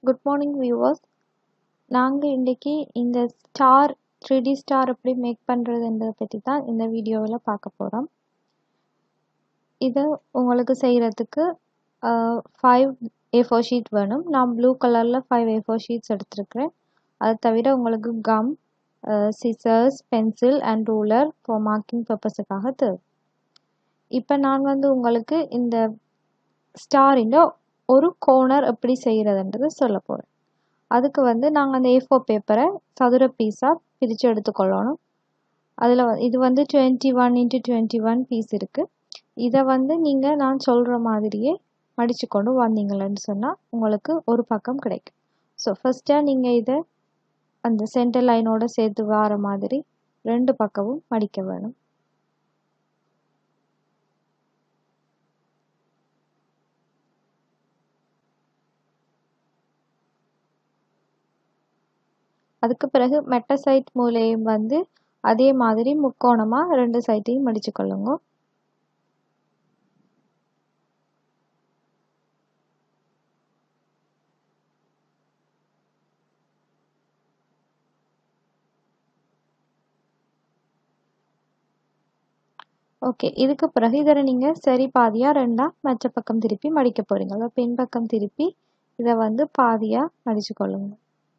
good morning viewers நாங்கள் இன்றைக்கி இந்த ஸ்டார் த்ரீ டி ஸ்டார் எப்படி மேக் பண்ணுறதுன்றதை பற்றி தான் இந்த வீடியோவில் பார்க்க போகிறோம் இதை உங்களுக்கு செய்கிறதுக்கு ஃபைவ் ஏ ஃபோர் ஷீட் வேணும் நான் ப்ளூ கலரில் ஃபைவ் ஏ ஃபோர் ஷீட்ஸ் எடுத்துருக்கிறேன் அதை தவிர உங்களுக்கு gum scissors pencil and ruler for marking பர்பஸுக்காக தேவை இப்போ நான் வந்து உங்களுக்கு இந்த ஸ்டாரிൻ്റെ ஒரு கோனர் எப்படி செய்கிறதுன்றது சொல்ல போகிறேன் அதுக்கு வந்து நாங்கள் அந்த ஏ ஃபோர் பேப்பரை சதுர பீஸாக பிரித்து எடுத்துக்கொள்ளணும் அதில் இது வந்து twenty one into twenty one piece இருக்குது இதை வந்து நீங்கள் நான் சொல்கிற மாதிரியே மடித்து கொண்டு வந்தீங்களேன்னு சொன்னால் உங்களுக்கு ஒரு பக்கம் கிடைக்கும் ஸோ ஃபஸ்ட்டாக நீங்கள் இதை அந்த சென்டர் லைனோடு சேர்த்து வர மாதிரி ரெண்டு பக்கமும் மடிக்க வேணும் அதுக்கு பிறகு மெட்ட சைட் மூலையும் வந்து அதே மாதிரி முக்கோணமாக ரெண்டு சைட்டையும் மடித்து கொள்ளுங்க ஓகே இதுக்கு பிறகு இதில் நீங்கள் சரி பாதியாக ரெண்டாக மச்ச பக்கம் திருப்பி மடிக்க போகிறீங்க அதாவது பின் பக்கம் திருப்பி இதை வந்து பாதியாக மடித்து கொள்ளுங்க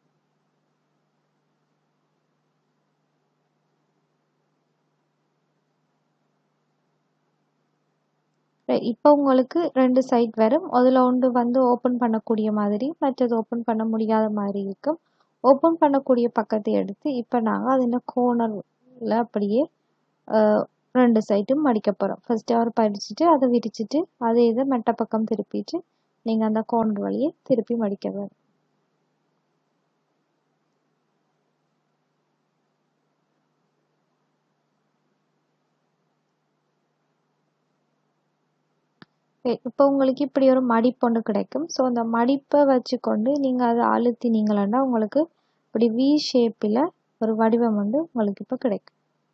இப்போ உங்களுக்கு ரெண்டு சைட் வரும் அதில் ஒன்று வந்து ஓப்பன் பண்ணக்கூடிய மாதிரி மற்றது ஓப்பன் பண்ண முடியாத மாதிரி இருக்கும் ஓப்பன் பண்ணக்கூடிய பக்கத்தை எடுத்து இப்போ நாங்கள் அதில் கோனரில் அப்படியே ரெண்டு சைட்டும் மடிக்க போகிறோம் ஃபஸ்ட்டு அவர் படிச்சுட்டு அதை விரிச்சிட்டு அதே இதை மெட்ட பக்கம் திருப்பிட்டு நீங்கள் அந்த கோனர் வழியே திருப்பி மடிக்க வேணும் இப்போ உங்களுக்கு இப்படி ஒரு மடிப்பு ஒன்று கிடைக்கும் ஸோ அந்த மடிப்பை வச்சுக்கொண்டு நீங்கள் அதை அழுத்தினீங்களா உங்களுக்கு இப்படி வி ஷேப்பில் ஒரு வடிவம் வந்து உங்களுக்கு இப்போ கிடைக்கும்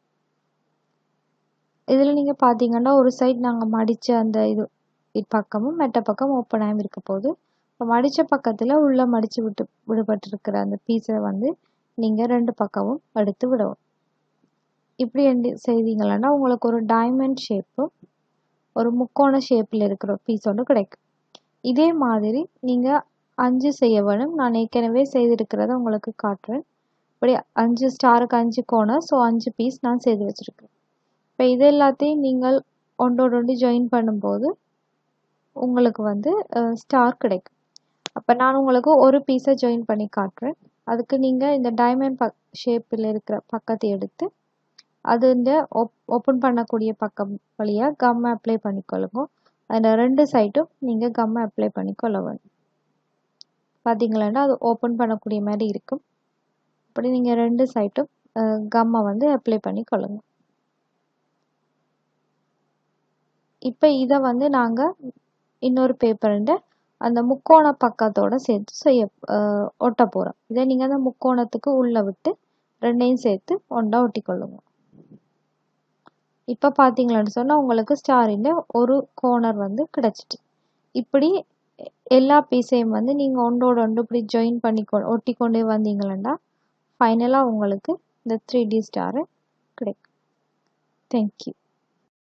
இதில் நீங்கள் பார்த்தீங்கன்னா ஒரு சைட் நாங்கள் மடித்த அந்த இது பக்கமும் மெட்ட பக்கம் ஓப்பனாகவும் இருக்க போகுது இப்போ மடித்த பக்கத்தில் உள்ளே மடித்து விட்டு விடுபட்டிருக்கிற அந்த பீஸை வந்து நீங்கள் ரெண்டு பக்கமும் எடுத்து விடவும் இப்படி செய்தீங்களா உங்களுக்கு ஒரு டைமண்ட் ஷேப்பும் ஒரு முக்கோண ஷேப்பில் இருக்கிற பீஸ் ஒன்று கிடைக்கும் இதே மாதிரி நீங்கள் அஞ்சு செய்ய வேணும் நான் ஏற்கனவே செய்திருக்கிறத உங்களுக்கு காட்டுறேன் இப்படி அஞ்சு ஸ்டாருக்கு அஞ்சு கோணம் ஸோ அஞ்சு பீஸ் நான் செய்து வச்சுருக்கேன் இப்போ இது எல்லாத்தையும் நீங்கள் ஒன்றோடு ஒன்று ஜாயின் பண்ணும்போது உங்களுக்கு வந்து ஸ்டார் கிடைக்கும் அப்போ நான் உங்களுக்கு ஒரு பீஸை ஜாயின் பண்ணி காட்டுறேன் அதுக்கு நீங்கள் இந்த டைமண்ட் பக் ஷேப்பில் இருக்கிற பக்கத்தை எடுத்து அது இந்த ஓப் ஓப்பன் பண்ணக்கூடிய பக்கம் வழியாக கம் அப்ளை பண்ணிக்கொள்ளுங்க அதில் ரெண்டு சைட்டும் நீங்கள் கம் அப்ளை பண்ணிக்கொள்ள வேணும் பார்த்தீங்களா அது ஓப்பன் பண்ணக்கூடிய மாதிரி இருக்கும் அப்படி நீங்கள் ரெண்டு சைட்டும் கம்மை வந்து அப்ளை பண்ணிக்கொள்ளுங்க இப்போ இதை வந்து நாங்கள் இன்னொரு பேப்பருண்ட அந்த முக்கோண பக்கத்தோடு சேர்த்து செய்ய ஒட்ட போகிறோம் இதை நீங்கள் அந்த முக்கோணத்துக்கு உள்ளே விட்டு ரெண்டையும் சேர்த்து ஒன்றா ஒட்டிக்கொள்ளுங்க இப்போ பார்த்தீங்களான்னு சொன்னால் உங்களுக்கு ஸ்டாரிൻ്റെ ஒரு கோனர் வந்து கிடச்சிட்டு இப்படி எல்லா பீஸையும் வந்து நீங்கள் ஒன்றோட ஒன்று இப்படி ஜாயின் பண்ணி ஒட்டி கொண்டே வந்தீங்களா ஃபைனலாக உங்களுக்கு இந்த த்ரீ டி ஸ்டாரு கிடைக்கும் தேங்க்யூ